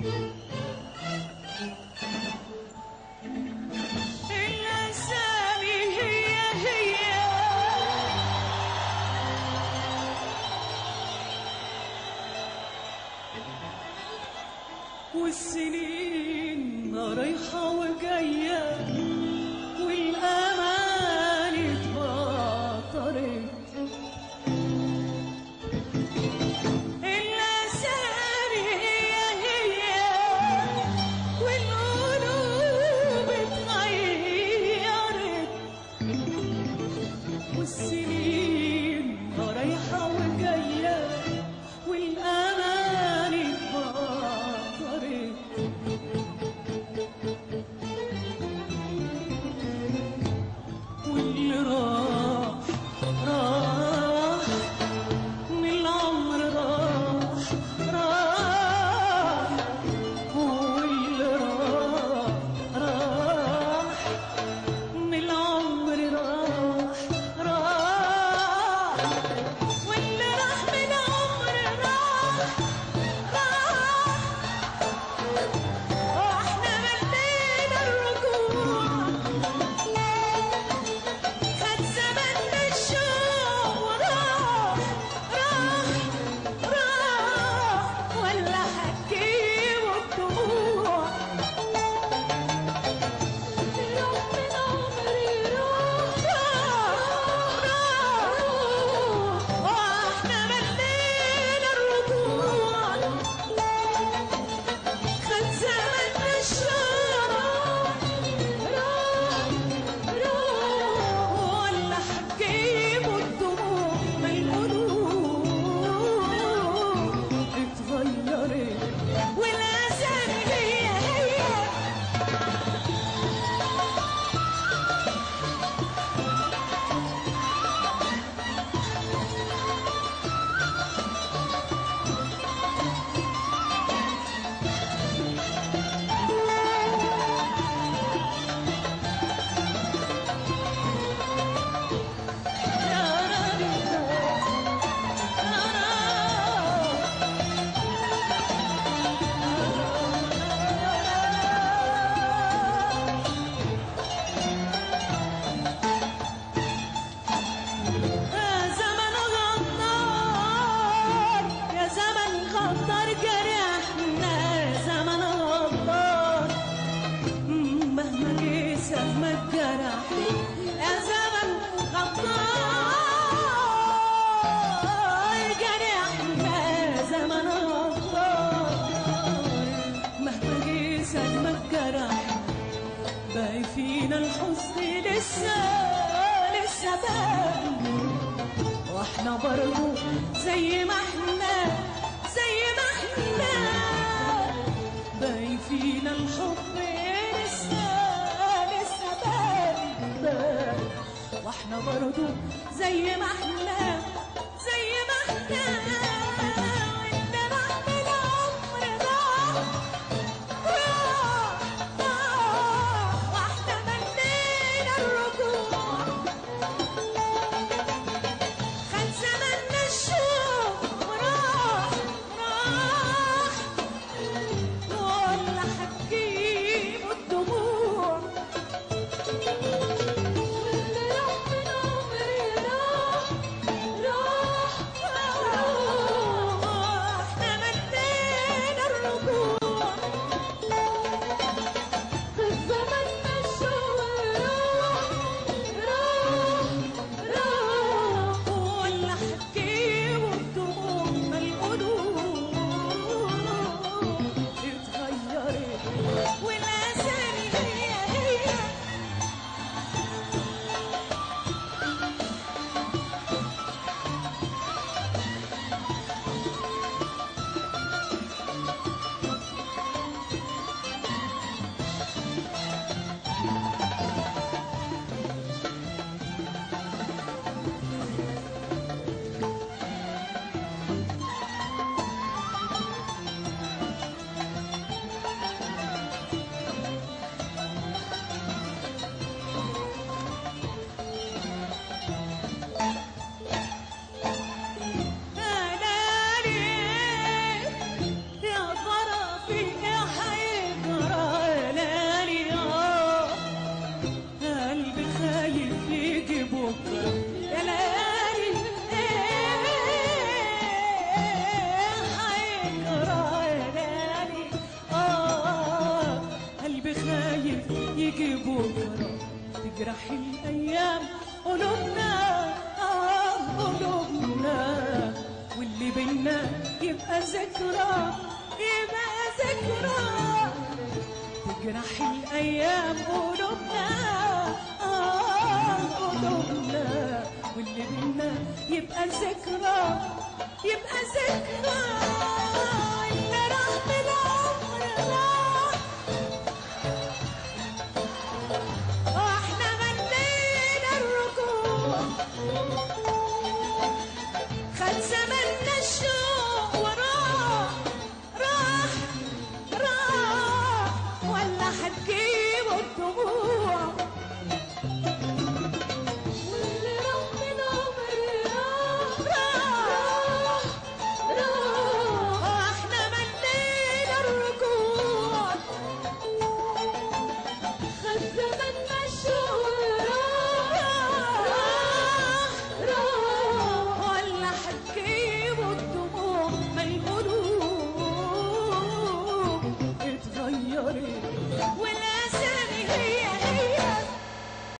الأسامي هي هي والسنين رايحة وجاية والأمان اتبطرت الأسامي هي هي والقلوب اتغيرت والسنين رايحة وجاية والأمان اتبطرت واللي راح راح من العمر راح راح واللي راح راح من العمر راح راح واللي راح من العمر راح راح واحنا ملينا الرجوع خد زمن الشوق وراح راح راح ولا هتجيبوا الدموع يروح من عمري راح راح واحنا ملينا الرجوع خد زمن الشوق راح ولا هتجيبوا الدموع ما القلوب اتغيرت والأسامي هي هي يا ربي يا زمن غدار يا زمن غدار جرحنا يا زمن غدار مهما جه سهمك جرح يا زمن غدار جرحنا يا زمن غدار مهما جه سهمك جرح باقي فينا الحزن لسه لسه باقي واحنا برضو زي ما احنا زي ما احنا باقي فينا الحب لسه لسه باقي باقي واحنا برضو زي ما احنا زي ما احنا وانت رحم العمر ضاع راح راح واحنا ملينا الرجوع خد زمن الشوق راح راح ولا هتجيبوا الدموع اللي راح من عمري راح راح يبقى ذكرى يبقى ذكرى تجرح الأيام قلوبنا آه قلوبنا واللي بينا يبقى ذكرى يبقى ذكرى